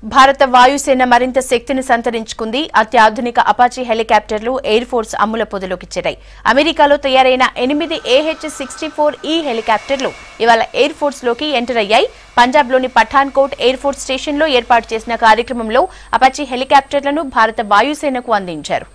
భారత వాయుసేన మరింత శక్తిని సంతరించుకుంది అత్యాధునిక అపాచీ హెలికాప్టర్లు ఎయిర్ ఫోర్స్ అమ్ముల పొదలోకి చేరాయి అమెరికాలో తయారైన ఎనిమిది ఏహెచ్ సిక్స్టీ ఫోర్ ఈ హెలికాప్టర్లు ఇవాళ ఎయిర్ ఫోర్స్ లోకి ఎంటర్ అయ్యాయి పంజాబ్లోని పఠాన్కోట్ ఎయిర్ ఫోర్స్ స్టేషన్లో ఏర్పాటు చేసిన కార్యక్రమంలో అపాచీ హెలికాప్టర్లను భారత వాయుసేనకు అందించారు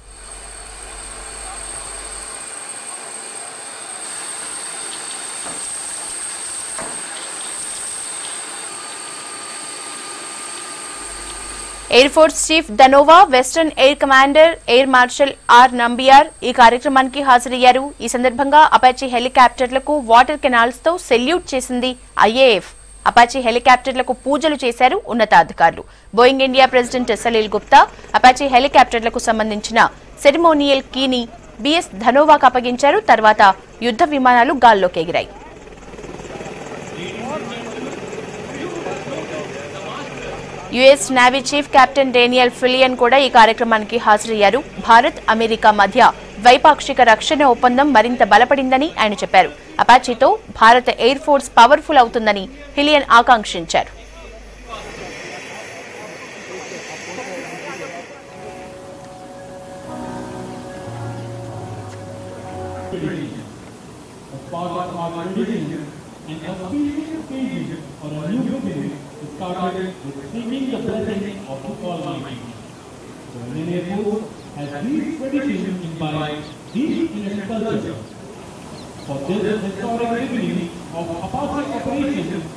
air force chief Dhanoa western air commander air marshal R Nambiar ఈ కార్యక్రమానికి హాజరయ్యారు ఈ సందర్భంగా అపాచీ హెలికాప్టర్లకు వాటర్ కెనాల్స్ తో సెల్యూట్ చేసింది ఐఏఎఫ్ అపాచీ హెలికాప్టర్లకు పూజలు చేశారు ఉన్నతాధికారులు Boeing India president Salil Gupta Apache హెలికాప్టర్లకు సంబంధించిన సెరిమోనియల్ కీని బిఎస్ ధనోవాకు అప్పగించారు తర్వాత యుద్ధ విమానాలు గాల్లోకి ఎగిరాయి US navy chief captain Daniel Filion కూడా ఈ కార్యక్రమానికి హాజరయ్యారు భారత్ అమెరికా మధ్య ద్వైపాక్షిక రక్షణ ఒప్పందం మరింత బలపడిందని ఆయన చెప్పారు అపాచీతో భారత ఎయిర్ ఫోర్స్ పవర్ఫుల్ అవుతుందని ఫిలియన్ ఆకాంక్షించారు As part of our tradition, an auspicious occasion for a new beginning is started with seeking the blessing of the Almighty. The Indian Force has these traditions imbibed deep in its culture. For this historic beginning of Apache operations